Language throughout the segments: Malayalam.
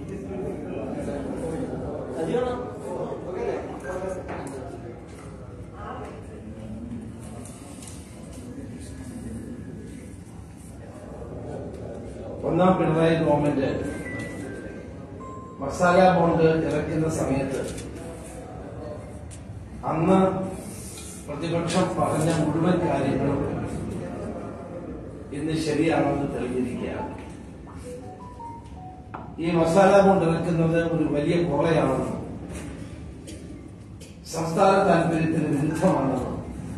ഒന്നാം പിണറായി ഗവൺമെന്റ് മസാല ബോണ്ട് ഇറക്കുന്ന സമയത്ത് അന്ന് പ്രതിപക്ഷം പറഞ്ഞ മുഴുവൻ കാര്യങ്ങളും ഇന്ന് ശരിയാണെന്ന് തെളിഞ്ഞിരിക്കുകയാണ് ഈ മസാല ബോണ്ട് ഇറക്കുന്നത് ഒരു വലിയ കൊള്ളയാണെന്നും സംസ്ഥാന താല്പര്യത്തിന് വിരുദ്ധമാണെന്നും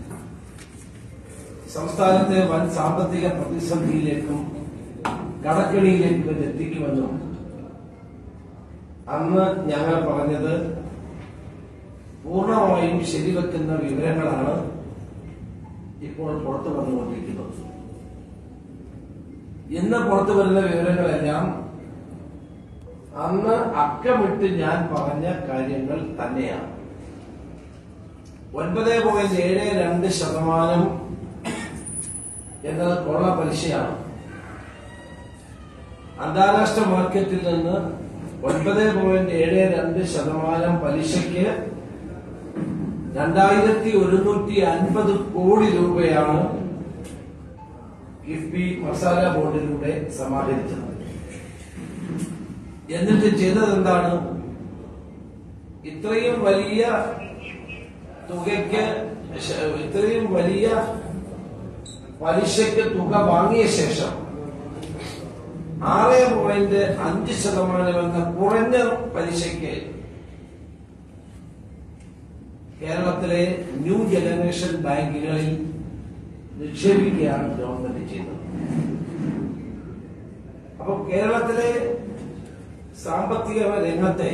സംസ്ഥാനത്തെ വൻ സാമ്പത്തിക പ്രതിസന്ധിയിലേക്കും കടക്കെണിയിലേക്ക് ഇത് എത്തിക്കുമെന്നും അന്ന് ഞങ്ങൾ പറഞ്ഞത് പൂർണ്ണമായും ശരിവെക്കുന്ന വിവരങ്ങളാണ് ഇപ്പോൾ പുറത്തു വന്നുകൊണ്ടിരിക്കുന്നത് ഇന്ന് പുറത്തു വരുന്ന വിവരങ്ങളെല്ലാം അന്ന് അക്കമിട്ട് ഞാൻ പറഞ്ഞ കാര്യങ്ങൾ തന്നെയാണ് ഒൻപത് പോയിന്റ് ഏഴ് രണ്ട് ശതമാനം എന്നത് കൊള്ള പലിശയാണ് അന്താരാഷ്ട്ര മാർക്കറ്റിൽ നിന്ന് ഒൻപത് പോയിന്റ് ഏഴ് രണ്ട് ശതമാനം പലിശയ്ക്ക് രണ്ടായിരത്തി ഒരുന്നൂറ്റി അൻപത് കോടി രൂപയാണ് കിഫ്ബി മസാല ബോർഡിലൂടെ സമാഹരിച്ചത് എന്നിട്ട് ചെയ്തത് എന്താണ് ഇത്രയും വലിയ തുകയ്ക്ക് ശ- ഇത്രയും വലിയ പലിശയ്ക്ക് തുക വാങ്ങിയ ശേഷം ആറ് പോയിന്റ് അഞ്ച് ശതമാനം എന്ന കുറഞ്ഞ പലിശയ്ക്ക് കേരളത്തിലെ ന്യൂ ജനറേഷൻ ബാങ്കുകളിൽ നിക്ഷേപിക്കുകയാണ് ഗവൺമെന്റ് ചെയ്തത് അപ്പൊ കേരളത്തിലെ സാമ്പത്തിക രംഗത്തെ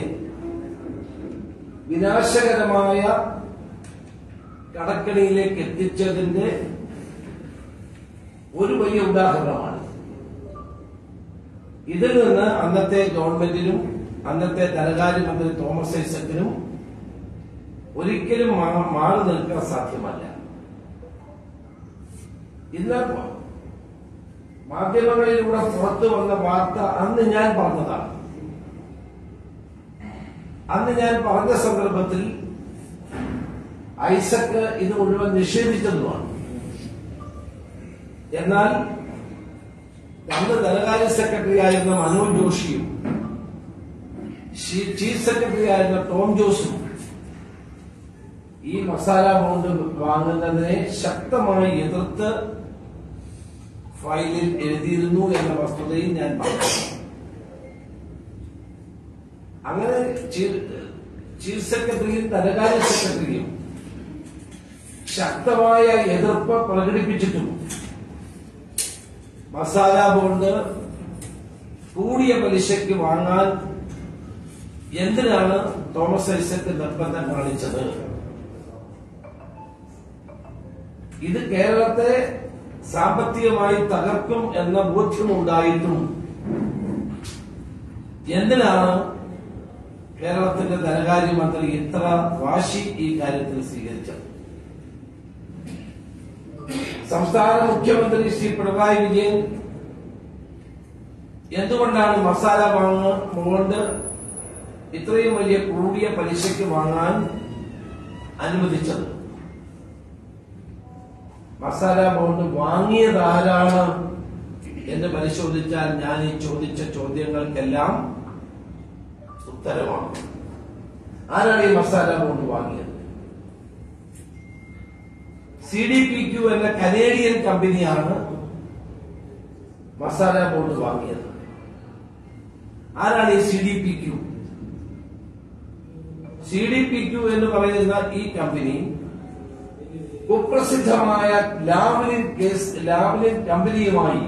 വിനാശകരമായ കടക്കണിയിലേക്ക് എത്തിച്ചതിന്റെ ഒരു വലിയ ഉദാഹരണമാണ് ഇതിൽ നിന്ന് അന്നത്തെ ഗവൺമെന്റിനും അന്നത്തെ ധനകാര്യമന്ത്രി തോമസ് ഐസക്കിനും ഒരിക്കലും മാ- മാറി നിൽക്കാൻ സാധ്യമല്ല ഇന്ന് മാധ്യമങ്ങളിലൂടെ പുറത്തു വന്ന വാർത്ത അന്ന് ഞാൻ പറഞ്ഞതാണ് അന്ന് ഞാൻ പറഞ്ഞ സന്ദർഭത്തിൽ ഐസക്ക് ഇത് മുഴുവൻ നിഷേധിച്ചതുമാണ് എന്നാൽ അന്ന് ധനകാര്യ സെക്രട്ടറി ആയിരുന്ന മനോജ് ജോഷിയും ഷീ- ചീഫ് സെക്രട്ടറി ആയിരുന്ന ടോം ജോസും ഈ മസാല ബോണ്ട് വാങ്ങുന്നതിനെ ശക്തമായി എതിർത്ത് ഫയലിൽ എഴുതിയിരുന്നു എന്ന വസ്തുതയും ഞാൻ പറഞ്ഞു അങ്ങനെ ചീഫ് ചീഫ് സെക്രട്ടറിയും ധനകാര്യ സെക്രട്ടറിയും ശക്തമായ എതിർപ്പ് പ്രകടിപ്പിച്ചിട്ടും മസാല ബോണ്ട് കൂടിയ പലിശയ്ക്ക് വാങ്ങാൻ എന്തിനാണ് തോമസ് ഐസക്ക് നിർബന്ധം കാണിച്ചത് ഇത് കേരളത്തെ സാമ്പത്തികമായി തകർക്കും എന്ന ബോധ്യമുണ്ടായിട്ടും എന്തിനാണ് കേരളത്തിന്റെ ധനകാര്യമന്ത്രി ഇത്ര വാശി ഈ കാര്യത്തിൽ സ്വീകരിച്ചത് സംസ്ഥാന മുഖ്യമന്ത്രി ശ്രീ പിണറായി വിജയൻ എന്തുകൊണ്ടാണ് മസാല വാങ്ങ ബോണ്ട് ഇത്രയും വലിയ കൂടിയ പലിശയ്ക്ക് വാങ്ങാൻ അനുവദിച്ചത് മസാല ബോണ്ട് വാങ്ങിയത് ആരാണ് എന്ന് പരിശോധിച്ചാൽ ഞാൻ ഈ ചോദിച്ച ചോദ്യങ്ങൾക്കെല്ലാം ഉത്തരമാണ് ആരാണ് ഈ മസാല ബോണ്ട് വാങ്ങിയത് സി ഡി പി ക്യു എന്ന കനേഡിയൻ കമ്പനിയാണ് മസാല ബോണ്ട് വാങ്ങിയത് ആരാണ് ഈ C D P Q C D P Q എന്ന് പറയുന്ന ഈ കമ്പനി കുപ്രസിദ്ധമായ ലാവ്ലിൻ കേസ് ലാവ്ലിൻ കമ്പനിയുമായി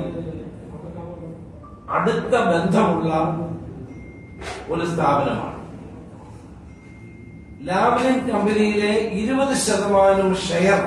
അടുത്ത ബന്ധമുള്ള ഒരു സ്ഥാപനമാണ് ലാവ്ലിൻ കമ്പനിയിലെ ഇരുപത് ശതമാനം share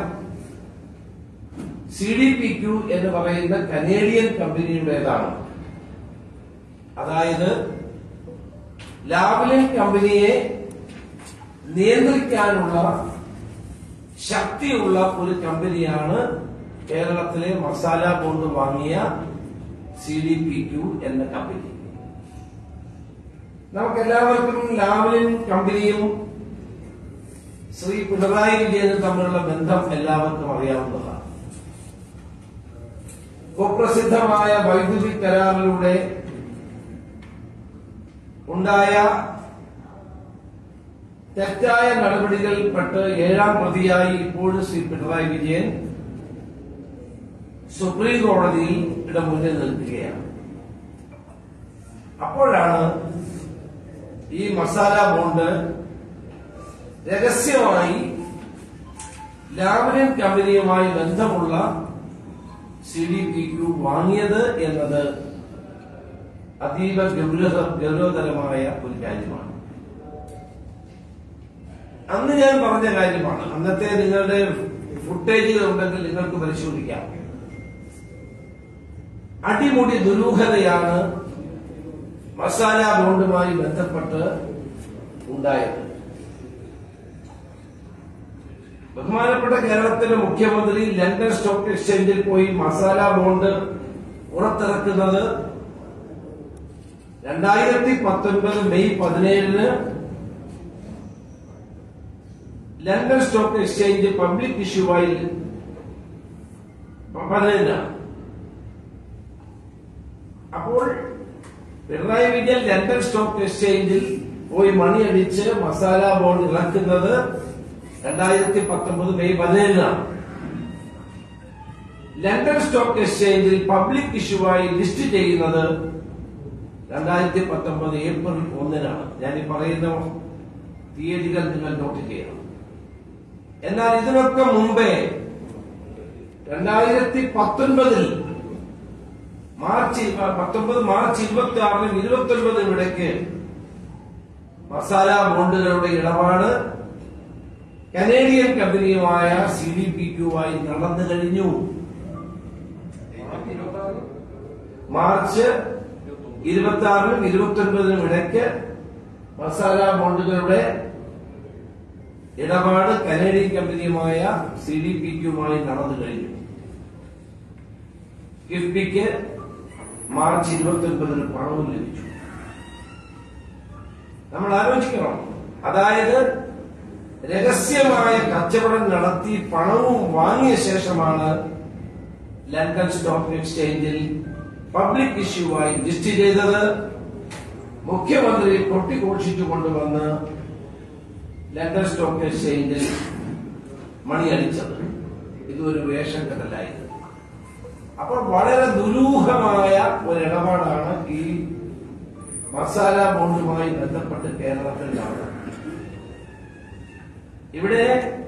C D P Q എന്ന് പറയുന്ന കനേഡിയൻ കമ്പനിയുടേതാണ് അതായത് ലാവ്ലിൻ കമ്പനിയെ നിയന്ത്രിക്കാനുള്ള ശക്തിയുള്ള ഒരു കമ്പനിയാണ് കേരളത്തിലെ മസാല ബോണ്ട് വാങ്ങിയ സി ഡി പി ക്യു എന്ന കമ്പനി നമുക്കെല്ലാവർക്കും ലാവലിൻ കമ്പനിയും ശ്രീ പിണറായി വിജയനും തമ്മിലുള്ള ബന്ധം എല്ലാവർക്കും അറിയാവുന്നതാണ് കുപ്രസിദ്ധമായ വൈദ്യുതി കരാറിലൂടെ ഉണ്ടായ തെറ്റായ നടപടികളിൽപ്പെട്ട് ഏഴാം പ്രതിയായി ഇപ്പോഴും ശ്രീ പിണറായി വിജയൻ സുപ്രീം കോടതിയുടെ മുന്നിൽ നിൽക്കുകയാണ് അപ്പോഴാണ് ഈ മസാല ബോണ്ട് രഹസ്യമായി ലാമിനൻ കമ്പനിയുമായി ബന്ധമുള്ള സി ഡി പി ക്യു വാങ്ങിയത് എന്നത് അതീവ ഗൗരവ ഗൗരവതരമായ ഒരു കാര്യമാണ് അന്ന് ഞാൻ പറഞ്ഞ കാര്യമാണ് അന്നത്തെ നിങ്ങളുടെ ഫുട്ടേജുകൾ ഉണ്ടെങ്കിൽ നിങ്ങൾക്ക് പരിശോധിക്കാം അടിമുടി ദുരൂഹതയാണ് മസാല ബോണ്ടുമായി ബന്ധപ്പെട്ട് ഉണ്ടായത് ബഹുമാനപ്പെട്ട കേരളത്തിലെ മുഖ്യമന്ത്രി ലണ്ടൻ സ്റ്റോക്ക് എക്സ്ചേഞ്ചിൽ പോയി മസാല ബോണ്ട് പുറത്തിറക്കുന്നത് രണ്ടായിരത്തി പത്തൊൻപത് മെയ് പതിനേഴിന് ലണ്ടൻ സ്റ്റോക്ക് എക്സ്ചേഞ്ച് പബ്ലിക് ഇഷ്യൂവായി പതിനേഴിനാണ് അപ്പോൾ പിണറായി വിജയൻ ലണ്ടൻ സ്റ്റോക്ക് എക്സ്ചേഞ്ചിൽ പോയി മണിയടിച്ച് മസാല ബോണ്ട് ഇറക്കുന്നത് രണ്ടായിരത്തി പത്തൊമ്പത് മെയ് പതിനേഴിനാണ് ലണ്ടൻ സ്റ്റോക്ക് എക്സ്ചേഞ്ചിൽ പബ്ലിക് ഇഷ്യൂവായി ലിസ്റ്റ് ചെയ്യുന്നത് രണ്ടായിരത്തി പത്തൊമ്പത് ഏപ്രിൽ ഒന്നിനാണ് ഞാൻ ഈ പറയുന്ന തീയതികൾ നിങ്ങൾ നോട്ട് ചെയ്യണം എന്നാൽ ഇതിനൊക്കെ മുമ്പേ രണ്ടായിരത്തി പത്തൊൻപതിൽ മാർച്ച് പത്തൊമ്പത് മാർച്ച് ഇരുപത്തി ആറിനും ഇരുപത്തി ഒൻപതിനും ഇടയ്ക്ക് മസാല ബോണ്ടുകളുടെ ഇടപാട് കനേഡിയൻ കമ്പനിയുമായ സി ഡി പി ക്യുവായി നടന്നു കഴിഞ്ഞു മാർച്ച് ഇരുപത്തി ആറിനും ഇരുപത്തി ഒൻപതിനും ഇടയ്ക്ക് മസാല ബോണ്ടുകളുടെ ഇടപാട് കനേഡിയൻ കമ്പനിയുമായ സി ഡി പി ക്യുമായി നടന്നു കഴിഞ്ഞു കിഫ്ബിക്ക് മാർച്ച് ഇരുപത്തി ഒൻപതിന് പണവും ലഭിച്ചു നമ്മൾ ആലോചിക്കണം അതായത് രഹസ്യമായ കച്ചവടം നടത്തി പണവും വാങ്ങിയ ശേഷമാണ് ലണ്ടൻ സ്റ്റോക്ക് എക്സ്ചേഞ്ചിൽ പബ്ലിക് ഇഷ്യൂവായി ലിസ്റ്റ് ചെയ്തത് മുഖ്യമന്ത്രി കൊട്ടിഘോഷിച്ചു കൊണ്ടുവന്ന് ലണ്ടൻ സ്റ്റോക്ക് എക്സ്ചേഞ്ചിൽ മണിയടിച്ചത് ഇതൊരു വേഷം കെട്ടലായിരുന്നു അപ്പോൾ വളരെ ദുരൂഹമായ ഒരു ഇടപാടാണ് ഈ മസാല ബോണ്ടുമായി ബന്ധപ്പെട്ട് കേരളത്തിൽ നടന്നത് ഇവിടെ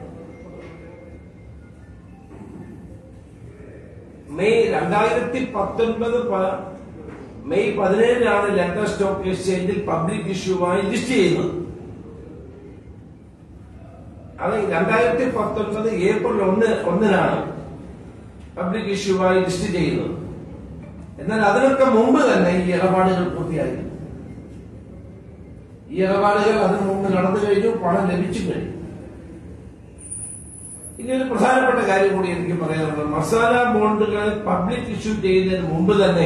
മെയ് രണ്ടായിരത്തി പത്തൊൻപത് പ- മെയ് പതിനേഴിനാണ് ലണ്ടൻ സ്റ്റോക്ക് എക്സ്ചേഞ്ചിൽ പബ്ലിക് ഇഷ്യൂവായി ലിസ്റ്റ് ചെയ്യുന്നത് അത് രണ്ടായിരത്തി പത്തൊൻപത് ഏപ്രിൽ ഒന്ന് ഒന്നിനാണ് പബ്ലിക് ഇഷ്യൂവായി ലിസ്റ്റ് ചെയ്യുന്നത് എന്നാൽ അതിനൊക്കെ മുമ്പ് തന്നെ ഈ ഇടപാടുകൾ പൂർത്തിയായി ഈ ഇടപാടുകൾ അതിനു മുമ്പ് നടന്നു കഴിഞ്ഞു പണം ലഭിച്ചു കഴിഞ്ഞു ഇനി ഒരു പ്രധാനപ്പെട്ട കാര്യം കൂടി എനിക്ക് പറയാനുള്ളത് മസാല ബോണ്ടുകൾ പബ്ലിക് ഇഷ്യൂ ചെയ്യുന്നതിന് മുമ്പ് തന്നെ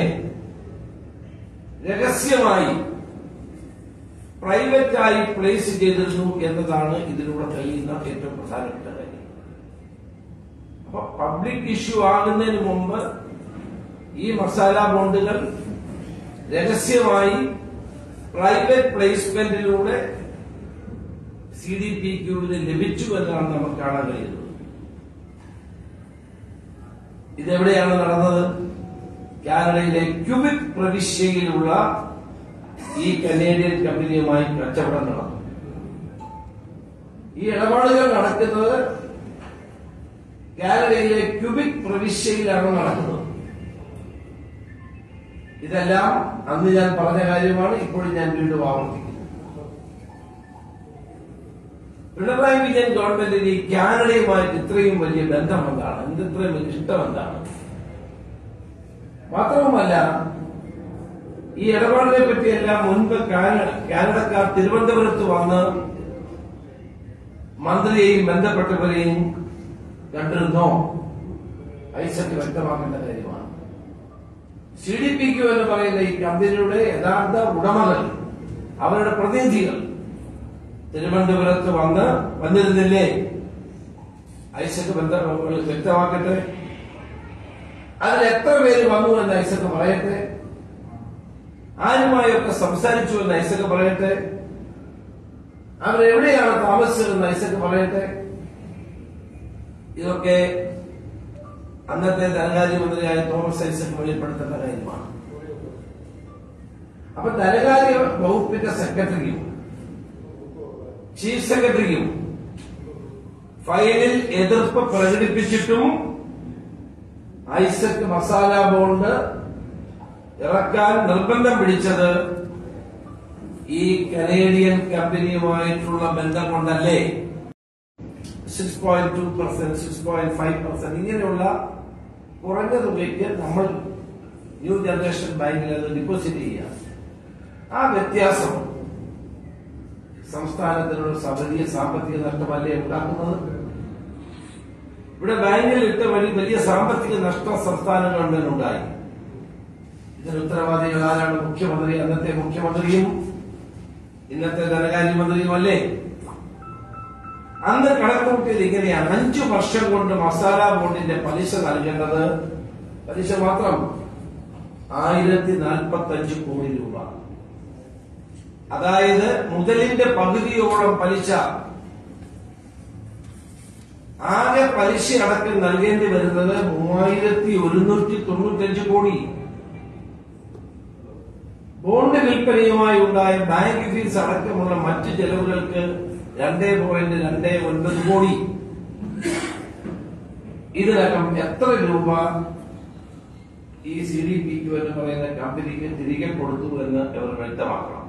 രഹസ്യമായി പ്രൈവറ്റായി പ്ലേസ് ചെയ്തിരുന്നു എന്നതാണ് ഇതിലൂടെ കഴിയുന്ന ഏറ്റവും പ്രധാനപ്പെട്ട കാര്യം അപ്പൊ പബ്ലിക് ഇഷ്യൂ ആകുന്നതിന് മുമ്പ് ഈ മസാല ബോണ്ടുകൾ രഹസ്യമായി പ്രൈവറ്റ് പ്ലേസ്മെന്റിലൂടെ സി ഡി പി ക്യൂവിന് ലഭിച്ചു എന്നാണ് നമുക്ക് കാണാൻ കഴിയുന്നത് ഇതെവിടെയാണ് നടന്നത് കാനഡയിലെ ക്യൂബിക് പ്രവിശ്യയിലുള്ള ഈ കനേഡിയൻ കമ്പനിയുമായി കച്ചവടം നടന്നു ഈ ഇടപാടുകൾ നടക്കുന്നത് കാനഡയിലെ ക്യൂബിക് പ്രവിശ്യയിലാണ് നടക്കുന്നത് ഇതെല്ലാം അന്ന് ഞാൻ പറഞ്ഞ കാര്യമാണ് ഇപ്പോഴും ഞാൻ വീണ്ടും ആവർത്തിക്കുന്നു പിണറായി വിജയൻ ഗവൺമെന്റിന് ഈ കാനഡയുമായിട്ട് ഇത്രയും വലിയ ബന്ധം എന്താണ് എന്ത് ഇത്രയും വലിയ ഇഷ്ടം എന്താണ് മാത്രവുമല്ല ഈ ഇടപാടിനെ പറ്റിയെല്ലാം മുൻപ് കാന- കാനഡക്കാർ തിരുവനന്തപുരത്ത് വന്ന് മന്ത്രിയെയും ബന്ധപ്പെട്ടവരെയും കണ്ടിരുന്നോ ഐസക് വ്യക്തമാക്കേണ്ട കാര്യമാണ് സി ഡി പി ക്യു എന്ന് പറയുന്ന ഈ കമ്പനിയുടെ യഥാർത്ഥ ഉടമകൾ അവരുടെ പ്രതിനിധികൾ തിരുവനന്തപുരത്ത് വന്ന് വന്നിരുന്നില്ലേ ഐസക് ബന്ധ വ്യക്തമാക്കട്ടെ അതിൽ എത്ര പേര് വന്നു എന്ന് ഐസക് പറയട്ടെ ആരുമായൊക്കെ സംസാരിച്ചു എന്ന് ഐസക് പറയട്ടെ അവരെവിടെയാണ് താമസിച്ചതെന്ന് ഐസക് പറയട്ടെ ഇതൊക്കെ അന്നത്തെ ധനകാര്യമന്ത്രിയായ തോമസ് ഐസക് വെളിപ്പെടുത്തേണ്ട കാര്യമാണ് അപ്പൊ ധനകാര്യ വകുപ്പിന്റെ സെക്രട്ടറിയും ചീഫ് സെക്രട്ടറിയും ഫയലിൽ എതിർപ്പ് പ്രകടിപ്പിച്ചിട്ടും ഐസക് മസാല ബോണ്ട് ഇറക്കാൻ നിർബന്ധം പിടിച്ചത് ഈ കനേഡിയൻ കമ്പനിയുമായിട്ടുള്ള ബന്ധം കൊണ്ടല്ലേ six point two percent six point five percent ഇങ്ങനെയുള്ള കുറഞ്ഞ തുകയ്ക്ക് നമ്മൾ ന്യൂ ജനറേഷൻ ബാങ്കിൽ അത് ഡിപ്പോസിറ്റ് ചെയ്യാം ആ വ്യത്യാസം സംസ്ഥാനത്തിനുള്ള വലിയ സാമ്പത്തിക നഷ്ടമല്ലേ ഉണ്ടാക്കുന്നത് ഇവിടെ ബാങ്കിൽ ഇട്ട വഴി വലിയ സാമ്പത്തിക നഷ്ടം സംസ്ഥാന ഗവൺമെന്റ് ഉണ്ടായി ഇതിന് ഉത്തരവാദികൾ ആരാണ് മുഖ്യമന്ത്രി അന്നത്തെ മുഖ്യമന്ത്രിയും ഇന്നത്തെ ധനകാര്യമന്ത്രിയും അല്ലേ അന്ന് കണക്കുകൂട്ടിയത് ഇങ്ങനെയാണ് അഞ്ചു വർഷം കൊണ്ട് മസാല ബോണ്ടിന്റെ പലിശ നൽകേണ്ടത് പലിശ മാത്രം ആയിരത്തി നാൽപ്പത്തി അഞ്ച് കോടി രൂപ അതായത് മുതലിന്റെ പകുതിയോളം പലിശ ആകെ പലിശ അടക്കം നൽകേണ്ടി വരുന്നത് മൂവായിരത്തി ഒരുന്നൂറ്റി തൊണ്ണൂറ്റഞ്ച് കോടി ബോണ്ട് വിൽപ്പനയുമായി ഉണ്ടായ ബാങ്ക് ഫീസ് അടക്കമുള്ള മറ്റ് ചെലവുകൾക്ക് രണ്ടേ പോയിന്റ് രണ്ടേ ഒൻപത് കോടി ഇതിനകം എത്ര രൂപ ഈ സി ഡി പി ക്യു എന്ന് പറയുന്ന കമ്പനിക്ക് തിരികെ കൊടുത്തു എന്ന് ഇവർ വ്യക്തമാക്കണം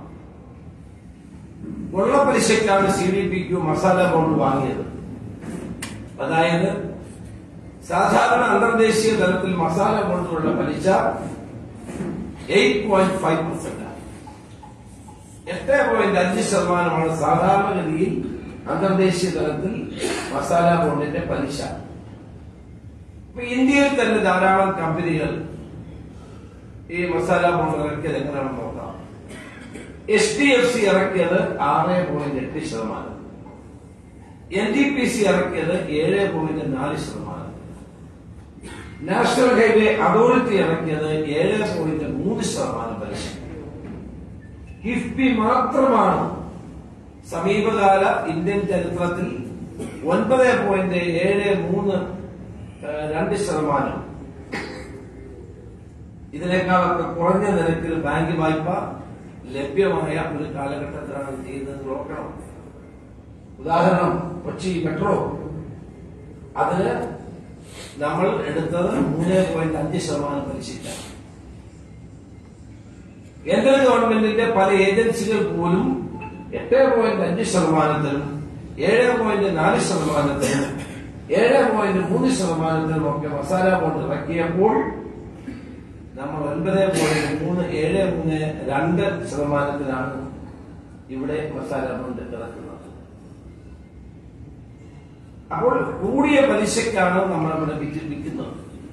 കൊള്ളപ്പലിശയ്ക്കാണ് C D P Q masala bond വാങ്ങിയത് അതായത് സാധാരണ അന്തർദേശീയ തലത്തിൽ മസാല ബോണ്ടുകളുടെ പലിശ എയ്റ്റ് പോയിന്റ് ഫൈവ് പെർസെന്റ് എട്ട് പോയിന്റ് അഞ്ച് ശതമാനമാണ് സാധാരണഗതിയിൽ അന്തർദേശീയ തലത്തിൽ മസാല ബോണ്ടിന്റെ പലിശ ഇപ്പൊ ഇന്ത്യയിൽ തന്നെ ധാരാളം കമ്പനികൾ ഈ മസാല ബോണ്ട് ഇറക്കിയത് എങ്ങനെയാണെന്ന് നോക്കാം എച്ച് ഡി എഫ് സി ഇറക്കിയത് ആറ് പോയിന്റ് എട്ട് ശതമാനം എൻ ഡി പി സി ഇറക്കിയത് ഏഴ് പോയിന്റ് നാല് ശതമാനം നാഷണൽ ഹൈവേ അതോറിറ്റി ഇറക്കിയത് ഏഴ് പോയിന്റ് മൂന്ന് ശതമാനം പലിശ കിഫ്ബി മാത്രമാണ് സമീപകാല ഇന്ത്യൻ ചരിത്രത്തിൽ ഒൻപത് പോയിന്റ് ഏഴ് മൂന്ന് ഏഹ്, രണ്ട് ശതമാനം ഇതിനേക്കാളൊക്കെ കുറഞ്ഞ നിരക്കിൽ ബാങ്ക് വായ്പ ലഭ്യമായ ഒരു കാലഘട്ടത്തിലാണ് ഇത് ചെയ്യുന്നത് നോക്കണം ഉദാഹരണം കൊച്ചി മെട്രോ അതിന് നമ്മൾ എടുത്തത് മൂന്ന് പോയിന്റ് അഞ്ച് ശതമാനം പലിശയിലാണ് കേന്ദ്ര ഗവൺമെന്റിന്റെ പല ഏജൻസികൾ പോലും എട്ട് പോയിന്റ് അഞ്ച് ശതമാനത്തിലും ഏഴ് പോയിന്റ് നാല് ശതമാനത്തിലും ഏഴ് പോയിന്റ് മൂന്ന് ശതമാനത്തിലും ഒക്കെ മസാല ബോണ്ട് ഇറക്കിയപ്പോൾ നമ്മൾ ഒൻപത് പോയിന്റ് മൂന്ന് ഏഴ് മൂന്ന് രണ്ട് ശതമാനത്തിലാണ് ഇവിടെ മസാല ബോണ്ട് ഇറക്കുന്നത് അപ്പോൾ കൂടിയ പലിശക്കാണ് നമ്മൾ ഇവിടെ വിറ്റ് വിൽക്കുന്നത്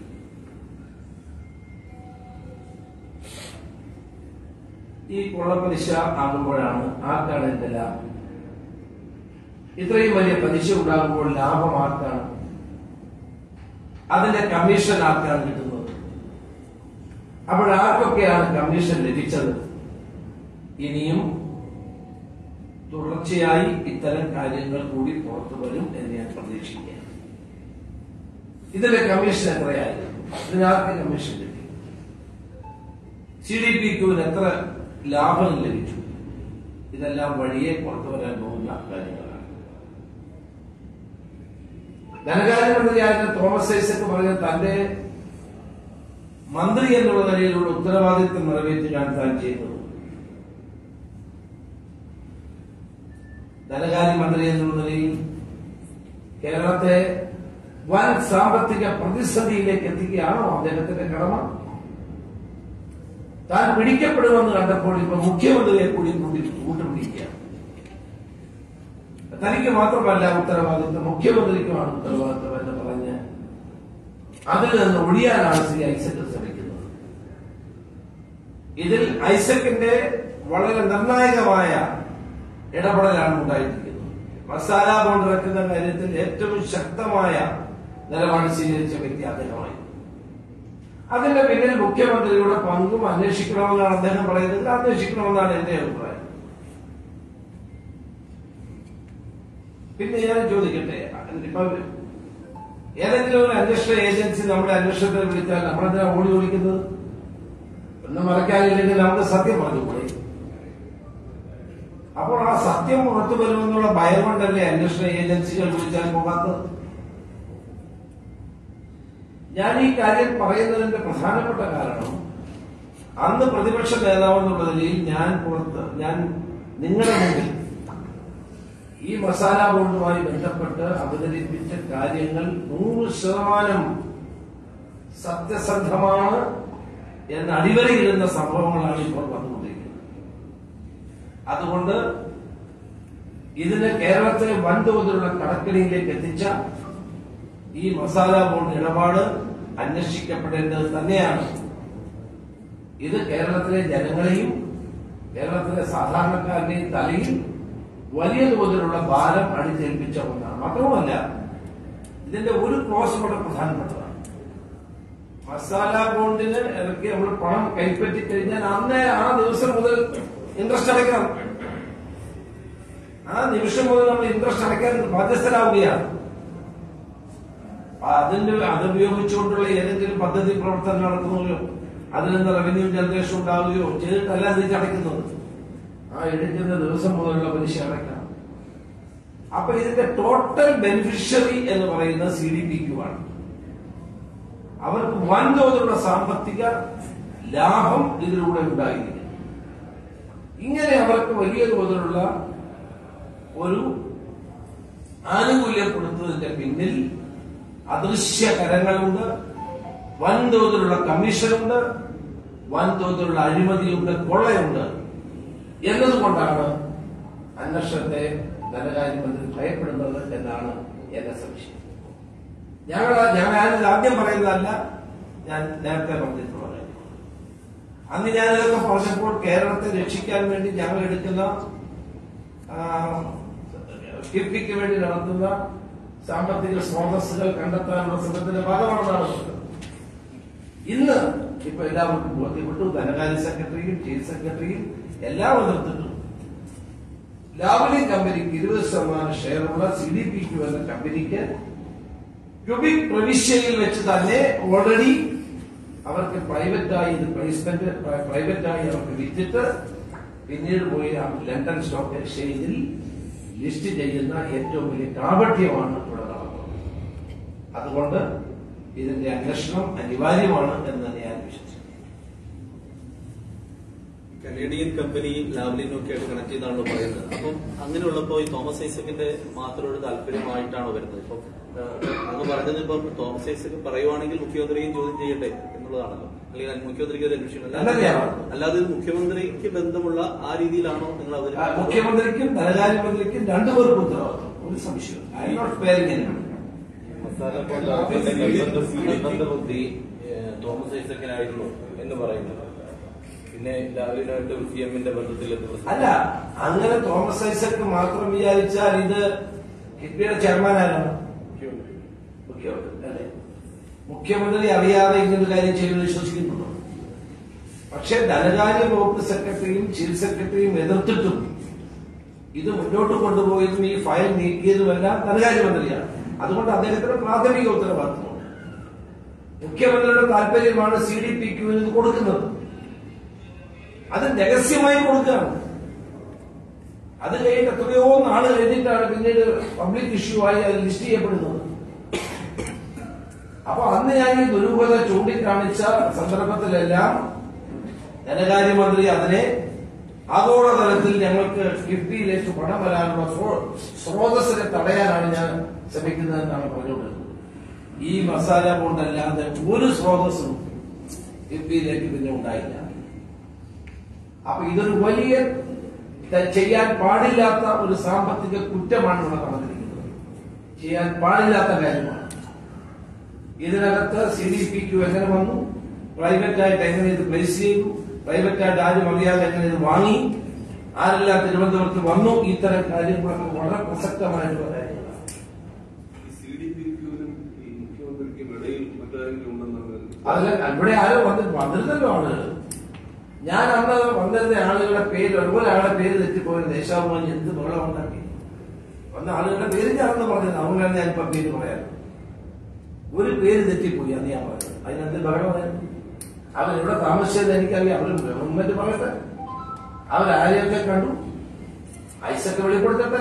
ഈ കൊള്ളപ്പലിശ ആകുമ്പോഴാണ് ആർക്കാണ് എന്റെ ലാഭം ഇത്രയും വലിയ പലിശ ഉണ്ടാകുമ്പോൾ ലാഭം ആർക്കാണ് അതിന്റെ കമ്മീഷൻ ആർക്കാണ് കിട്ടുന്നത് അപ്പോൾ ആർക്കൊക്കെയാണ് കമ്മീഷൻ ലഭിച്ചത് ഇനിയും തുടർച്ചയായി ഇത്തരം കാര്യങ്ങൾ കൂടി പുറത്തു വരും എന്ന് ഞാൻ പ്രതീക്ഷിക്കുകയാണ് ഇതിന്റെ കമ്മീഷൻ എത്രയായിരുന്നു ഇതിനാർക്ക് കമ്മീഷൻ കിട്ടി സി ഡി പി ക്യൂവിന് എത്ര ലാഭം ലഭിച്ചു ഇതെല്ലാം വഴിയെ പുറത്തു വരാൻ പോകുന്ന കാര്യങ്ങളാണ് ധനകാര്യമന്ത്രിയായിരുന്ന തോമസ് ഐസക് പറഞ്ഞ തന്റെ മന്ത്രി എന്നുള്ള നിലയിലുള്ള ഉത്തരവാദിത്വം നിറവേറ്റാൻ താൻ ചെയ്യുന്നത് ധനകാര്യമന്ത്രി എന്നുള്ള നിലയിൽ കേരളത്തെ വൻ സാമ്പത്തിക പ്രതിസന്ധിയിലേക്ക് എത്തിക്കുകയാണോ അദ്ദേഹത്തിന്റെ കടമ താൻ പിടിക്കപ്പെടുമെന്ന് കണ്ടപ്പോൾ ഇപ്പൊ മുഖ്യമന്ത്രിയെ കൂടി കൂട്ടി കൂട്ടുപിടിക്കുകയാണ് തനിക്ക് മാത്രമല്ല ഉത്തരവാദിത്വം മുഖ്യമന്ത്രിക്കുമാണ് ഉത്തരവാദിത്വം എന്ന് പറഞ്ഞ് അതിൽ നിന്ന് ഒഴിയാനാണ് ശ്രീ ഐസക് ശ്രമിക്കുന്നത് ഇതിൽ ഐസക്കിന്റെ വളരെ നിർണായകമായ ഇടപെടലാണ് ഉണ്ടായിരിക്കുന്നത് മസാല ബോണ്ട് ഇറക്കുന്ന കാര്യത്തിൽ ഏറ്റവും ശക്തമായ നിലപാട് സ്വീകരിച്ച വ്യക്തി അദ്ദേഹമായി അതിന്റെ പിന്നിൽ മുഖ്യമന്ത്രിയുടെ പങ്കും അന്വേഷിക്കണമെന്നാണ് അദ്ദേഹം പറയുന്നത് അന്വേഷിക്കണമെന്നാണ് എന്റെ അഭിപ്രായം പിന്നെ ഞാൻ ചോദിക്കട്ടെ ഇപ്പൊ ഏതെങ്കിലും ഒരു അന്വേഷണ ഏജൻസി നമ്മുടെ അന്വേഷണത്തെ വിളിച്ചാൽ നമ്മളെന്തിനാ ഓടി ഓടിക്കുന്നത് ഒന്നും മറക്കാനില്ലെങ്കിൽ നമുക്ക് സത്യം പറഞ്ഞുകൂടെ അപ്പോൾ ആ സത്യം പുറത്തു വരുമെന്നുള്ള ഭയം കൊണ്ടല്ലേ അന്വേഷണ ഏജൻസികൾ വിളിച്ചാൽ പോകാത്തത് ഞാൻ ഈ കാര്യം പറയുന്നതിന്റെ പ്രധാനപ്പെട്ട കാരണം അന്ന് പ്രതിപക്ഷ നേതാവ് എന്നുള്ള നിലയിൽ ഞാൻ പുറത്ത് ഞാൻ നിങ്ങളുടെ മുമ്പിൽ ഈ മസാല ബോണ്ടുമായി ബന്ധപ്പെട്ട് അവതരിപ്പിച്ച കാര്യങ്ങൾ നൂറ് ശതമാനം സത്യസന്ധമാണ് എന്ന് അടിവരയിടുന്ന സംഭവങ്ങളാണ് ഇപ്പോൾ വന്നുകൊണ്ടിരിക്കുന്നത് അതുകൊണ്ട് ഇതിന് കേരളത്തെ വൻതോതിലുള്ള കടക്കണിയിലേക്ക് എത്തിച്ച ഈ മസാല ബോണ്ട് ഇടപാട് അന്വേഷിക്കപ്പെടേണ്ടത് തന്നെയാണ് ഇത് കേരളത്തിലെ ജനങ്ങളെയും കേരളത്തിലെ സാധാരണക്കാരനെയും തലയിൽ വലിയ തോതിലുള്ള ഭാരം അടിച്ചേൽപ്പിച്ച ഒന്നാണ് മാത്രവുമല്ല ഇതിന്റെ ഒരു ക്ലോസ് വളരെ പ്രധാനപ്പെട്ടതാണ് മസാല ബോണ്ടിന് ഇറക്കി നമ്മൾ പണം കൈപ്പറ്റി കഴിഞ്ഞാൽ അന്നേ ആ ദിവസം മുതൽ ഇൻട്രസ്റ്റ് അടയ്ക്കണം ആ നിമിഷം മുതൽ നമ്മൾ ഇൻട്രസ്റ്റ് അടയ്ക്കാൻ ബാധ്യസ്ഥരാവുകയാണ് അതിന്റെ അതുപയോഗിച്ചുകൊണ്ടുള്ള ഏതെങ്കിലും പദ്ധതി പ്രവർത്തനം നടത്തുകയോ അതിൽ നിന്ന് റവന്യൂ ജനറേഷൻ ഉണ്ടാവുകയോ ചെയ്തിട്ടല്ല തിരിച്ചടയ്ക്കുന്നത് ആ എടുക്കുന്ന ദിവസം മുതലുള്ള പലിശ അടയ്ക്കണം അപ്പൊ ഇതിന്റെ ടോട്ടൽ ബെനിഫിഷ്യറി എന്ന് പറയുന്നത് സി ഡി പി ക്യു ആണ് അവർക്ക് വൻതോതിലുള്ള സാമ്പത്തിക ലാഭം ഇതിലൂടെ ഉണ്ടായിരിക്കും ഇങ്ങനെ അവർക്ക് വലിയ തോതിലുള്ള ഒരു ആനുകൂല്യം കൊടുത്തതിന്റെ പിന്നിൽ അദൃശ്യ കരങ്ങളുണ്ട് വൻതോതിലുള്ള കമ്മീഷനുണ്ട് വൻതോതിലുള്ള അഴിമതിയുണ്ട് കൊള്ളയുണ്ട് എന്നതുകൊണ്ടാണ് അന്വേഷണത്തെ ധനകാര്യമന്ത്രി ഭയപ്പെടുന്നത് എന്നാണ് എന്റെ സംശയം ഞങ്ങൾ ഞാൻ ഞാനിത് ആദ്യം പറയുന്നതല്ല ഞാൻ നേരത്തെ പറഞ്ഞിട്ടുള്ള കാര്യം അന്ന് ഞാനിതൊക്കെ പറഞ്ഞപ്പോൾ കേരളത്തെ രക്ഷിക്കാൻ വേണ്ടി ഞങ്ങൾ എടുക്കുന്ന ആ, കിഫ്ബിക്ക് വേണ്ടി നടത്തുന്ന സാമ്പത്തിക സ്രോതസ്സുകൾ കണ്ടെത്താനുള്ള ശ്രമത്തിന്റെ ഭാഗമാണെന്നാണ് പറഞ്ഞത് ഇന്ന് ഇപ്പൊ എല്ലാവർക്കും ബോധ്യപ്പെട്ടു ധനകാര്യ സെക്രട്ടറിയും ചീഫ് സെക്രട്ടറിയും എല്ലാം എതിർത്തിട്ടു ലാവ്ലി കമ്പനിക്ക് ഇരുപത് ശതമാനം ഷെയറുള്ള സി ഡി പി ക്യു എന്ന കമ്പനിക്ക് ക്യൂബിക് പ്രവിശ്യയിൽ വെച്ച് തന്നെ ഓൾറെഡി അവർക്ക് പ്രൈവറ്റായി ഇത് പ്ലേസ്മെന്റ് പ്രൈവറ്റായി അവർക്ക് വിറ്റിട്ട് പിന്നീട് പോയി ആ ലണ്ടൻ സ്റ്റോക്ക് എക്സ്ചേഞ്ചിൽ ലിസ്റ്റ് ചെയ്യുന്ന ഏറ്റവും വലിയ കാപട്യമാണ് ഇവിടെ നടന്നത് അതുകൊണ്ട് ഇതിന്റെ അന്വേഷണം അനിവാര്യമാണ് എന്ന് തന്നെ ഞാൻ വിശ്വസിക്കുന്നു കനേഡിയൻ കമ്പനി ലാവ്ലിനും ഒക്കെ ആയിട്ട് കണക്ട് ചെയ്താണല്ലോ പറയുന്നത് അപ്പം അങ്ങനെയുള്ളപ്പോ ഈ തോമസ് ഐസക്കിന്റെ മാത്രം ഒരു താല്പര്യമായിട്ടാണോ വരുന്നത് ഇപ്പം ഏഹ്, അങ്ങ് പറഞ്ഞത് ഇപ്പം തോമസ് ഐസക് പറയുവാണെങ്കിൽ മുഖ്യമന്ത്രിയും ചോദ്യം ചെയ്യട്ടെ എന്നുള്ളതാണല്ലോ അല്ലെങ്കിൽ മുഖ്യമന്ത്രിക്ക് ഒരു അന്വേഷണം അല്ലാതെ അങ്ങനെയാണ്. അല്ലാതെ ഇത് മുഖ്യമന്ത്രിക്ക് ബന്ധമുള്ള ആ രീതിയിലാണോ നിങ്ങൾ ആ, അവതരിപ്പിക്കുന്നത് മുഖ്യമന്ത്രിക്കും ധനകാര്യമന്ത്രിക്കും രണ്ടുപേർക്കും ഉത്തരവാദിത്വം ഒരു സംശയം ഐ നോട്ട് പേരിങ്ങനെ മസാല കൊണ്ട് ആദ്യത്തെ നിർബന്ധ നിർബന്ധ ബുദ്ധി ഏഹ്, തോമസ് ഐസക്കിനായിരുന്നു എന്ന് പറയുന്നത് പിന്നെ ലാലിനായിട്ട് സി എമ്മിന്റെ ബന്ധത്തിൽ എന്ത് പ്രശ്നം? അല്ല അങ്ങനെ തോമസ് ഐസക്ക് മാത്രം വിചാരിച്ചാൽ ഇത് കിഫ്ബിയുടെ ചെയർമാൻ ആരാണ് മുഖ്യമന്ത്രി അല്ലേ മുഖ്യമന്ത്രി അറിയാതെ ഇങ്ങനൊരു കാര്യം ചെയ്യുമെന്ന് വിശ്വസിക്കുന്നുണ്ടോ പക്ഷെ ധനകാര്യ വകുപ്പ് സെക്രട്ടറിയും ചീഫ് സെക്രട്ടറിയും എതിർത്തിട്ടും ഇത് മുന്നോട്ട് കൊണ്ടുപോയതും ഈ ഫയൽ നീക്കിയതുമെല്ലാം ധനകാര്യമന്ത്രിയാണ് അതുകൊണ്ട് അദ്ദേഹത്തിന് പ്രാഥമിക ഉത്തരവാദിത്വമുണ്ട് മുഖ്യമന്ത്രിയുടെ താല്പര്യമാണ് സി ഡി പി ക്യൂവിന് ഇത് കൊടുക്കുന്നത് അത് രഹസ്യമായി കൊടുക്കുകയാണ് അത് കഴിഞ്ഞിട്ട് എത്രയോ നാള് കഴിഞ്ഞിട്ടാണ് പിന്നീട് പബ്ലിക് ഇഷ്യൂ ആയി അത് ലിസ്റ്റ് ചെയ്യപ്പെടുന്നത് അപ്പൊ അന്ന് ഞാൻ ഈ ദുരൂഹത ചൂണ്ടിക്കാണിച്ച സന്ദർഭത്തിലെല്ലാം ധനകാര്യമന്ത്രി അതിനെ ആഗോളതലത്തിൽ ഞങ്ങൾക്ക് കിഫ്ബിയിലേക്ക് പണം വരാനുള്ള സ്രോ- സ്രോതസ്സിനെ തടയാനാണ് ഞാൻ ശ്രമിക്കുന്നതെന്നാണ് പറഞ്ഞുകൊണ്ടിരുന്നത് ഈ മസാല കൊണ്ടല്ലാതെ ഒരു സ്രോതസ്സും കിഫ്ബിയിലേക്ക് പിന്നെ ഉണ്ടായില്ല അപ്പൊ ഇതൊരു വലിയ ത- ചെയ്യാൻ പാടില്ലാത്ത ഒരു സാമ്പത്തിക കുറ്റമാണ് ഇവിടെ നടന്നിരിക്കുന്നത് ചെയ്യാൻ പാടില്ലാത്ത കാര്യമാണ് ഇതിനകത്ത് സി ഡി പി ക്യു എങ്ങനെ വന്നു പ്രൈവറ്റ് ആയിട്ട് എങ്ങനെ ഇത് പ്ലേസ് ചെയ്തു പ്രൈവറ്റായിട്ട് ആരും അറിയാതെ എങ്ങനെ ഇത് വാങ്ങി ആരെല്ലാം തിരുവനന്തപുരത്ത് വന്നു ഇത്തരം കാര്യങ്ങളൊക്കെ വളരെ പ്രസക്തമായിട്ടുള്ള കാര്യങ്ങളാണ് സി ഡി പി ക്യൂവിനും ഈ മുഖ്യമന്ത്രിക്കും ഇടയിൽ മറ്റാരെങ്കിലും ഉണ്ടെന്നാണ് അതിൽ ഇവിടെ ആരോ വന്ന് വന്നിരുന്നല്ലോ ആളുകൾ ഞാൻ അന്ന് വന്നിരുന്ന ആളുകളുടെ പേര് ഒരാളുടെ പേര് തെറ്റിപ്പോയത് ദേശാഭിമാനി എന്ത് ബഹളം ഉണ്ടാക്കി വന്ന ആളുകളുടെ പേര് ഞാനെന്ന് പറഞ്ഞത് അതുകൊണ്ടാണ് ഞാൻ ഇപ്പൊ പേര് പറയാൻ ഒരു പേര് തെറ്റിപ്പോയി അന്ന് ഞാൻ പറഞ്ഞത് അതിനെന്ത് ബഹളമായിരുന്നു അവരെവിടെ താമസിച്ചത് എനിക്കറിയാം അവർ ഗവൺമെന്റ് പറയട്ടെ അവരാരെയൊക്കെ കണ്ടു ഐസൊക്കെ വെളിപ്പെടുത്തട്ടെ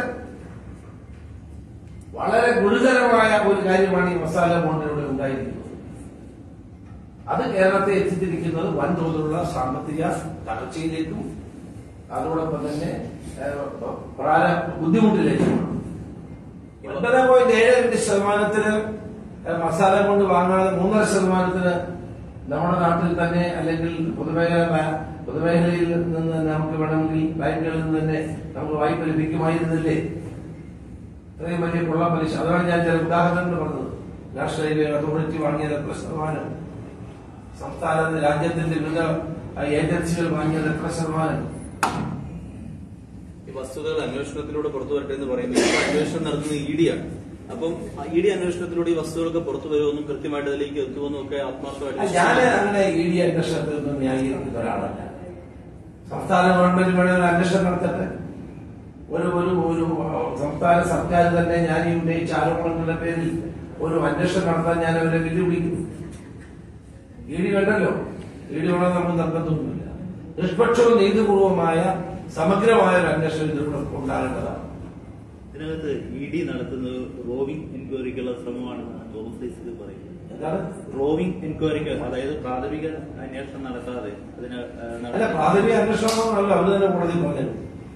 വളരെ ഗുരുതരമായ ഒരു കാര്യമാണ് ഈ മസാല ബോണ്ടിലൂടെ ഉണ്ടായിരിക്കുന്നത് അത് കേരളത്തെ എത്തിച്ചിരിക്കുന്നത് വൻതോതിലുള്ള സാമ്പത്തിക തകർച്ചയിലേക്കും അതോടൊപ്പം തന്നെ ഏഹ്, പ്രാര ബുദ്ധിമുട്ടിലേക്കുമാണ് ഒൻപത് പോയിന്റ് ഏഴ് രണ്ട് ശതമാനത്തിന് ഏഹ്, മസാല കൊണ്ട് വാങ്ങാതെ മൂന്നര ശതമാനത്തിന് നമ്മുടെ നാട്ടിൽ തന്നെ അല്ലെങ്കിൽ പൊതുമേഖല ബാ- പൊതുമേഖലയിൽ നിന്ന് തന്നെ നമുക്ക് വേണമെങ്കിൽ ബാങ്കുകളിൽ നിന്ന് തന്നെ നമുക്ക് വായ്പ ലഭിക്കുമായിരുന്നില്ലേ ഇത്രയും വലിയ കൊള്ള പലിശ അതാണ് ഞാൻ ചില ഉദാഹരണങ്ങൾ പറഞ്ഞത് നാഷണൽ ഹൈവേ അതോറിറ്റി വാങ്ങിയത് എത്ര ശതമാനം സംസ്ഥാന രാജ്യത്തിന്റെ വിവിധ ഏജൻസികൾ വാങ്ങിയത് എത്ര ശതമാനം ഈ വസ്തുതകൾ അന്വേഷണത്തിലൂടെ പുറത്തു വരട്ടെ എന്ന് പറയുന്നത് ഇപ്പോൾ അന്വേഷണം നടത്തുന്നത് ഇ ഡി ആണ് അപ്പം ഇ ഡി അന്വേഷണത്തിലൂടെ ഈ വസ്തുതകളൊക്കെ പുറത്തു വരുമെന്നും കൃത്യമായിട്ട് അതിലേക്ക് എത്തുമെന്നും ഒക്കെ ആത്മാർത്ഥമായിട്ട് ഞാൻ അങ്ങനെ ഇ ഡി അന്വേഷണത്തിൽ നിന്നും ന്യായീകരിക്കുന്ന ഒരാളല്ല സംസ്ഥാന ഗവൺമെന്റ് വേണേൽ ഒരു അന്വേഷണം നടത്തട്ടെ ഒരു ഒരു ഒരു സംസ്ഥാന സർക്കാർ തന്നെ ഞാൻ ഈ ഉന്നയിച്ച ആരോപണങ്ങളുടെ പേരിൽ ഒരു അന്വേഷണം നടത്താൻ ഞാൻ അവരെ വെല്ലുവിളിക്കുന്നു ഇ ഡി വേണ്ടല്ലോ ഇ ഡി വേണം നമുക്ക് നിർബന്ധമൊന്നുമില്ല നിഷ്പക്ഷവും നീതിപൂർവമായ സമഗ്രമായ ഒരു അന്വേഷണം ഇതിലൂടെ ഉണ്ടാകേണ്ടതാണ് ഇതിനകത്ത് ഇ ഡി നടത്തുന്നത് റോവിംഗ് എൻക്വയറിക്കുള്ള ശ്രമമാണെന്നാണ് തോമസ് ഐസക് പറയുന്നത് എന്താണ് റോവിംഗ് എൻക്വയറിക്ക് അതായത് പ്രാഥമിക അന്വേഷണം നടത്താതെ അതിന് ആ, അല്ല നട- പ്രാഥമിക അന്വേഷണമല്ല അവർ തന്നെ കോടതി പറഞ്ഞത്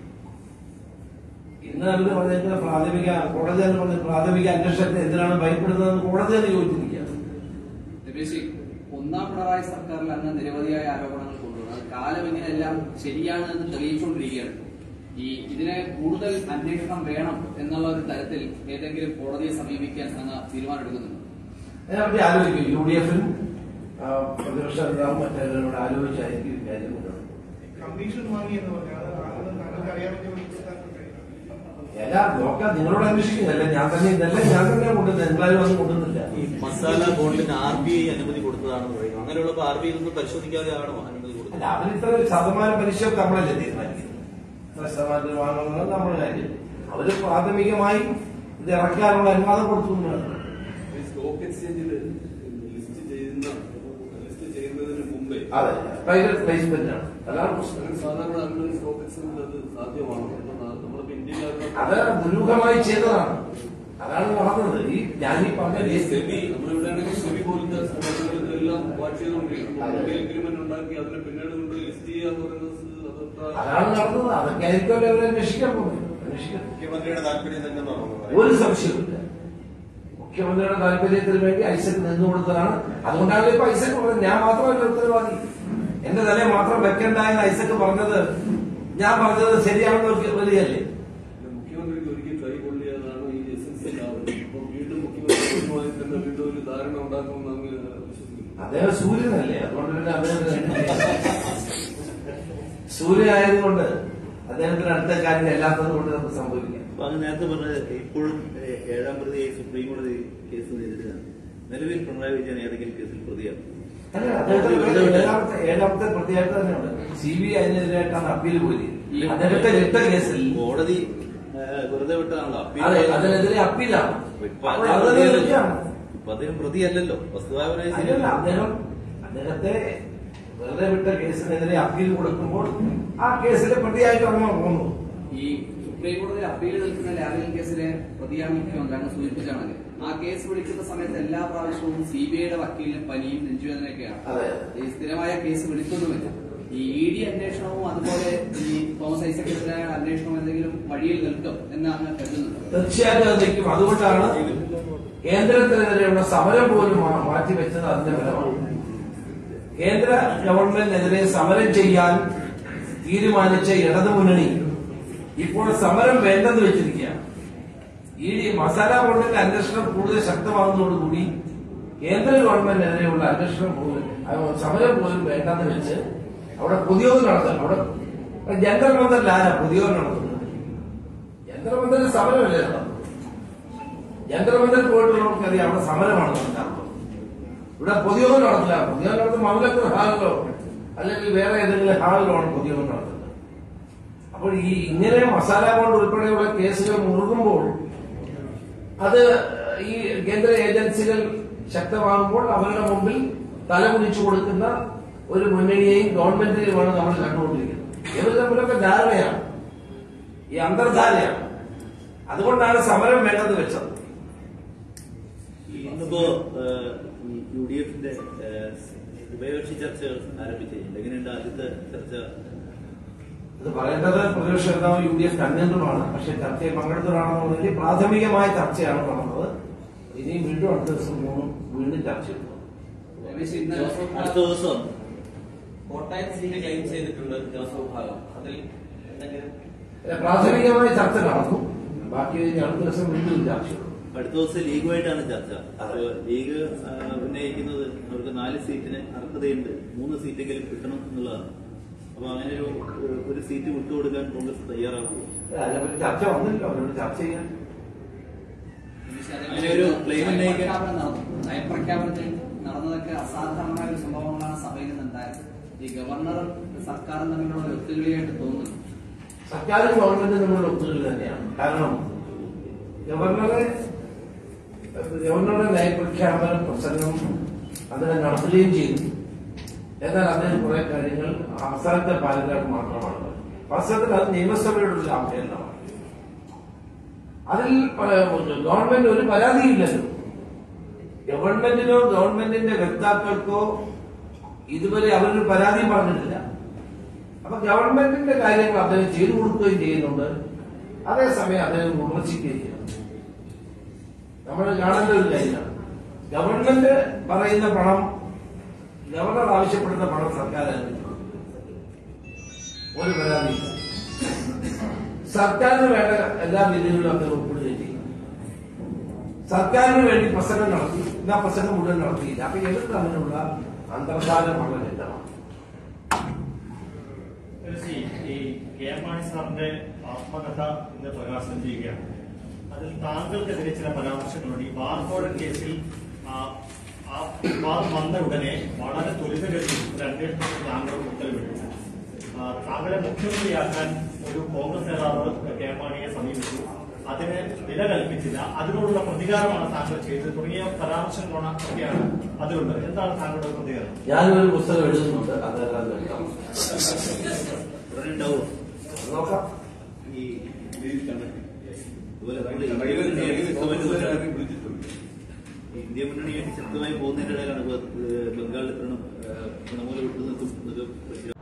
ഇന്ന് അവർ പറഞ്ഞേക്കുന്ന പ്രാഥമിക കോടതി തന്നെ പറഞ്ഞ പ്രാഥമിക അന്വേഷണത്തെ എന്തിനാണ് ഭയപ്പെടുന്നതെന്ന് കോടതി തന്നെ ചോദിച്ചിരിക്കുകയാണ് രമേശ് ഒന്നാം പിണറായി സർക്കാരിൽ അന്ന് നിരവധിയായ ആരോപണങ്ങൾ കൊണ്ടുവന്നു അത് കാലം ഇങ്ങനെയെല്ലാം ശരിയാണ് എന്ന് തെളിയിച്ചുകൊണ്ടിരിക്കുകയാണ് ഈ ഇതിനെ കൂടുതൽ അന്വേഷണം വേണം എന്നുള്ള ഒരു തരത്തിൽ ഏതെങ്കിലും കോടതിയെ സമീപിക്കാൻ അങ്ങ് തീരുമാനമെടുക്കുന്നുണ്ട് അതിനെപ്പറ്റി ആലോചിക്കും യു ഡി എഫിനും പ്രതിപക്ഷ നേതാവും മറ്റേവരോട് ആലോചിച്ചായിരിക്കും ഇക്കാര്യം മുന്നോട്ട് പോകുന്നത്. കമ്മീഷൻ വാങ്ങി എന്ന് പറഞ്ഞാൽ അത് ആളുകൾ താങ്കൾക്ക് അറിയാമെങ്കിൽ മനസ്സിലാക്കാൻ കഴിയും എല്ലാം നോക്കാം നിങ്ങളോട് അന്വേഷിക്കുന്നില്ല ഞാൻ തന്നെ ഇതല്ല ഞാൻ തന്നെ കൊണ്ടുവന്നത് നിങ്ങളാരും ഒന്നും കൊണ്ടുവന്നില്ല ഈ മസാല ബോണ്ടിന് ആർ ബി ഐ അനുമതി കൊടുത്തതാണെന്ന് പറയുന്നു അങ്ങനെയുള്ളപ്പോൾ ആർ ബി ഐ ഇതൊന്നും പരിശോധിക്കാതെ ആണോ അനുമതി അല്ല കൊടുത്തത് അവർ ഇത്ര ഒരു ശതമാനം പലിശ നമ്മളല്ലേ തീരുമാനിക്കുന്നത് ഇത്ര ശതമാനത്തിൽ വാങ്ങുന്നത് നമ്മുടെ കാര്യം അവര് പ്രാഥമികമായി ഇത് ഇറക്കാനുള്ള അനുവാദം കൊടുത്തു എന്നാണ്. ഈ സ്റ്റോക്ക് എക്സ്ചേഞ്ചിൽ ലിസ്റ്റ് ചെയ്യുന്ന ലിസ്റ്റ് ചെയ്യുന്നതിന് മുമ്പേ അതെ പ്രൈവറ്റ് പ്ലേസ്മെന്റ് ആണ് അതാണ് പ്രശ്നം അങ്ങനെ സാധാരണ അങ്ങനെ സ്റ്റോക്ക് എക്സ്ചേഞ്ചിൽ അത് സാധ്യമാണോ നമ്മളിപ്പോ ഇന്ത്യയിലൊക്കെ അത് ദുരൂഹമായി ചെയ്തതാണ് അതാണ് നടന്നത് ഈ ഞാൻ ഈ പറഞ്ഞ ഈ സെബി നമ്മളിവിടെയാണെങ്കിൽ സെബി പോലത്തെ സ്ഥാപനങ്ങൾക്ക് എല്ലാം വാച്ച് ചെയ്തുകൊണ്ടിരിക്കുന്നു എഗ്രിമെന്റ് ഉണ്ടാക്കി അതിനെ പിന്നീട് കൊണ്ട് ലിസ്റ്റ് ചെയ്യാന്ന് പറയുന്നത് അതത്ര അതാണ് നടന്നത് അതൊക്കെ ആയിരിക്കും അവർ അന്വേഷിക്കാൻ പോകുന്നത് അന്വേഷിക്കാൻ മുഖ്യമന്ത്രിയുടെ താല്പര്യം തന്നെ ഒരു സംശയവുമില്ല മുഖ്യമന്ത്രിയുടെ താല്പര്യത്തിന് വേണ്ടി ഐസക് നിന്നു കൊടുത്തതാണ് അതുകൊണ്ടാണ് ഇപ്പൊ ഐസക് പറഞ്ഞത് ഞാൻ മാത്രമല്ല ഉത്തരവാദി എന്റെ തലേ മാത്രം വെക്കണ്ട എന്ന് ഐസക് പറഞ്ഞത് ഞാൻ പറഞ്ഞത് ശരിയാണെന്ന് ഒരു വരികയല്ലേ പിന്നെ മുഖ്യമന്ത്രിക്ക് ഒരിക്കൽ കൈ കൊള്ളിയതാണ് ഈ എസൻസ് ലാഭം അപ്പോൾ വീണ്ടും മുഖ്യമന്ത്രി തന്നെ വീണ്ടും ഒരു ധാരണ ഉണ്ടാക്കുമെന്ന് അങ്ങ് വിശ്വസിക്കുന്നു അദ്ദേഹം സൂര്യനല്ലേ അതുകൊണ്ട് പിന്നെ അദ്ദേഹത്തിന് സൂര്യനായതുകൊണ്ട് അദ്ദേഹത്തിന് അടുത്ത കാര്യം അല്ലാത്തത് കൊണ്ട് നമുക്ക് സംഭവിക്കാം അപ്പൊ അങ്ങ് നേരത്തെ പറഞ്ഞത് ഇപ്പോഴും ഏ- ഏഴാം പ്രതിയായി സുപ്രീം കോടതി കേസ് നേരിടുകയാണ് നിലവിൽ പിണറായി വിജയൻ ഏതെങ്കിലും കേസിൽ പ്രതിയാണ് അല്ല, അദ്ദേഹത്തിന് ഏഴാമത്തെ ഏഴാമത്തെ പ്രതിയായിട്ട് തന്നെയുണ്ട് സി ബി ഐ അതിനെതിരായിട്ടാണ് അപ്പീൽ പോയി അദ്ദേഹത്തെ രക്ത കേസിൽ കോടതി ആ, വെറുതെ വിട്ടതാണല്ലോ അപ്പീൽ അതെ അതിനെതിരെ അപ്പീലാണ് ഇപ്പൊ അപ്പോൾ അദ്ദേഹം അത് പ്രതിയല്ലല്ലോ. ശരിയാണ്. ഇപ്പൊ അദ്ദേഹം പ്രതിയല്ലല്ലോ വസ്തുതാപരമായി അല്ലല്ല ശരിയല്ല അദ്ദേഹം അദ്ദേഹത്തെ വെറുതെ വിട്ട കേസിനെതിരെ അപ്പീൽ കൊടുക്കുമ്പോൾ ആ കേസിലെ പ്രതിയായിട്ടാണ് പോകുന്നത് ഈ സുപ്രീം കോടതിയിൽ അപ്പീൽ നിൽക്കുന്ന ലാവലിൻ കേസിലെ പ്രതിയാണ് മുഖ്യമന്ത്രി അങ്ങ് സൂചിപ്പിച്ചാണെങ്കിൽ ആ കേസ് വിളിക്കുന്ന സമയത്ത് എല്ലാ പ്രാവശ്യവും സി ബി ഐയുടെ വക്കീലിന് പനിയും നെഞ്ചുവേദനയൊക്കെയാണ് അതെ ഈ സ്ഥിരമായ കേസ് വിളിക്കുന്നുമില്ല ഈ ഇ ഡി അന്വേഷണവും അതുപോലെ ഈ തോമസ് ഐസക്കെതിരായ അന്വേഷണവും എന്തെങ്കിലും വഴിയിൽ നിൽക്കും എന്നാണ് കരുതുന്നത് തീർച്ചയായിട്ടും അത് നിൽക്കും അതുകൊണ്ടാണ് കേന്ദ്രത്തിനെതിരെയുള്ള സമരം പോലും മാ- മാറ്റിവെച്ചത് അതിന്റെ ഫലമാണ് കേന്ദ്ര ഗവൺമെന്റിനെതിരെ സമരം ചെയ്യാൻ തീരുമാനിച്ച ഇടതുമുന്നണി ഇപ്പോൾ സമരം വേണ്ടെന്ന് വെച്ചിരിക്കുകയാണ് ഈ മസാല ബോർഡിന്റെ അന്വേഷണം കൂടുതൽ ശക്തമാകുന്നതോടുകൂടി കേന്ദ്ര ഗവൺമെന്റിനെതിരെയുള്ള അന്വേഷണം പോലും അത് സമരം പോലും വേണ്ടെന്ന് വെച്ച് അവിടെ പൊതുയോഗം നടത്തണം അവിടെ ജന്തർ മന്ദറിൽ ആരാ പൊതുയോഗം നടത്തുന്നത് ജന്തർ മന്ദറിൽ സമരമല്ലേ നടത്തുന്നത് ജന്തർ മന്ദറിൽ പോയിട്ടുള്ളവർക്കറിയാം അവിടെ സമരമാണ് നടത്തുന്നത് ഇവിടെ പൊതുയോഗം നടത്തില്ല പൊതുയോഗം നടത്തുന്ന മൗലക്കർ ഹാളിലോ അല്ലെങ്കിൽ വേറെ ഏതെങ്കിലും ഹാളിലോ ആണ് പൊതുയോഗം നടത്തുന്നത് അപ്പോൾ ഈ ഇങ്ങനെ മസാല ബോണ്ട് ഉൾപ്പെടെയുള്ള കേസുകൾ മുറുകുമ്പോൾ അത് ഈ കേന്ദ്ര ഏജൻസികൾ ശക്തമാകുമ്പോൾ അവരുടെ മുമ്പിൽ തലകുനിച്ചു കൊടുക്കുന്ന ഒരു മുന്നണിയെയും ഗവൺമെന്റിനെയുമാണ് നമ്മൾ കണ്ടുകൊണ്ടിരിക്കുന്നത് ഇവർ തമ്മിലൊക്കെ ധാരണയാണ് ഈ അന്തർധാരയാണ് അതുകൊണ്ടാണ് സമരം വേണ്ടത് വെച്ചത് ഇന്നിപ്പോ ഏഹ്, ഈ യു ഡി എഫിന്റെ ഏഹ്, ഉഭയകക്ഷി ചർച്ചകൾ ആരംഭിച്ചിട്ടുണ്ട് എങ്ങനെയുണ്ട് ആദ്യത്തെ ചർച്ച ഇത് പറയേണ്ടത് പ്രതിപക്ഷ നേതാവ് യു ഡി എഫ് കൺവീനറുമാണ് പക്ഷെ ചർച്ചയിൽ പങ്കെടുത്തതാണെന്നുണ്ടെങ്കിൽ പ്രാഥമികമായ ചർച്ചയാണ് നടന്നത് ഇനിയും വീണ്ടും അടുത്ത ദിവസം മൂന്നും വീണ്ടും ചർച്ച എടുക്കും രമേശ് ഇന്നലെ അടുത്ത ദിവസം കോട്ടയം സീറ്റ് ക്ലെയിം ചെയ്തിട്ടുണ്ട് ജോസഫ് വിഭാഗം അതിൽ എന്തെങ്കിലും പ്രാഥമികമായ ചർച്ച നടന്നു ബാക്കി ഇനി അടുത്ത ദിവസം വീണ്ടും ചർച്ച എടുക്കും അടുത്ത ദിവസം ലീഗുമായിട്ടാണ് ചർച്ച അപ്പൊ ലീഗ് ആ, ഉന്നയിക്കുന്നത് അവർക്ക് നാല് സീറ്റിന് അർഹതയുണ്ട് മൂന്ന് സീറ്റെങ്കിലും കിട്ടണം എന്നുള്ളതാണ് അപ്പൊ അങ്ങനെ ഒരു ഒരു സീറ്റ് വിട്ടുകൊടുക്കാൻ കോൺഗ്രസ് തയ്യാറാകുമോ അതിനെപ്പറ്റി ചർച്ച വന്നില്ല അവരോട് ചർച്ച ചെയ്യാൻ രമേശ് അതേപോലെ അങ്ങനെ ഒരു claim ഉന്നയിക്കാൻ- നയപ്രഖ്യാപനം നടന്നു. നയപ്രഖ്യാപനത്തിൽ നടന്നതൊക്കെ അസാധാരണമായ ഒരു സംഭവങ്ങളാണ് സഭയിൽ നിന്നുണ്ടായത് ഈ ഗവർണർ സർക്കാരും തമ്മിലുള്ള ഒരു ഒത്തുകളിയായിട്ട് തോന്നുന്നു സർക്കാരും ഗവൺമെന്റും തമ്മിലുള്ള ഒത്തുകളി തന്നെയാണ് കാരണം ഗവർണറെ ഗവർണറുടെ നയപ്രഖ്യാപന പ്രസംഗം അതിനെ നടത്തുകയും ചെയ്തു എന്നാൽ അതിന് കുറെ കാര്യങ്ങൾ അവസാനത്തെ പാരഗ്രാഫ് മാത്രമാണ് വാസ്തവത്തിൽ അത് നിയമസഭയുടെ ഒരു ആഭ്യന്തരമാണ് അതിൽ പ- ഗവൺമെന്റ് ഒരു പരാതിയില്ലല്ലോ ഗവൺമെന്റിനോ ഗവൺമെന്റിന്റെ വ്യക്താക്കൾക്കോ ഇതുവരെ അവരൊരു പരാതിയും പറഞ്ഞിട്ടില്ല അപ്പൊ ഗവൺമെന്റിന്റെ കാര്യങ്ങൾ അദ്ദേഹം ചെയ്തു കൊടുക്കുകയും ചെയ്യുന്നുണ്ട് അതേസമയം അദ്ദേഹം വിമർശിക്കുകയും ചെയ്യുന്നു നമ്മൾ കാണേണ്ട ഒരു കാര്യമാണ് ഗവൺമെന്റ് പറയുന്ന പണം ഗവർണർ ആവശ്യപ്പെടുന്ന പണം സർക്കാർ അനുവദിക്കും. ഒരു പരാതിയില്ല സർക്കാരിന് വേണ്ട എല്ലാ രീതികളിലും അദ്ദേഹം ഒപ്പിടുകയും ചെയ്യും സർക്കാരിന് വേണ്ടി പ്രസംഗം നടത്തി എന്നാ പ്രസംഗം മുഴുവൻ നടത്തിയില്ല അപ്പൊ ഇവർ തമ്മിലുള്ള അന്തർധാരം വളരെ വ്യക്തമാണ് ഈ ഈ കെ എം മാണി സാറിന്റെ ആത്മകഥ ഇന്ന് പ്രകാശനം ചെയ്യുകയാണ് അതിൽ താങ്കൾക്കെതിരെ ചില പരാമർശങ്ങളുണ്ട് ഈ ബാർകോഡ് കേസിൽ ആ, ആ വിവാദം വന്ന ഉടനെ വളരെ ത്വരിതഗതിയിൽ ഒരു അന്വേഷണത്തിന് താങ്കൾ ഉത്തരവിട്ടു ആ, താങ്കളെ മുഖ്യമന്ത്രിയാക്കാൻ ഒരു കോൺഗ്രസ് നേതാവ് കെ എം മാണിയെ സമീപിച്ചു അതിന് വില കൽപ്പിച്ചില്ല അതിനോടുള്ള പ്രതികാരമാണ് താങ്കൾ ചെയ്തത് തുടങ്ങിയ പരാമർശങ്ങളാണ് ഒക്കെയാണ് അതിലുള്ളത് എന്താണ് താങ്കളുടെ പ്രതികരണം ഞാനൊരു പുസ്തകം എഴുതുന്നുണ്ട് അതെല്ലാം കേൾക്കാം ഉടനെ ഉണ്ടാവുമോ നോക്കാം ഈ ഇതുപോലെ നമ്മൾ ഇന്ത്യ മുന്നണിയായിട്ട് ശക്തമായിട്ട് പോരാ- ഇന്ത്യ മുന്നണിയായിട്ട് ശക്തമായി പോകുന്നതിന്റെ ഇടയിലാണ് ഇപ്പൊ, ഏഹ്, ബംഗാളിൽ പ്രണ- ഏഹ്, തൃണമൂല വിട്ടു നിൽക്കും എന്നൊക്കെ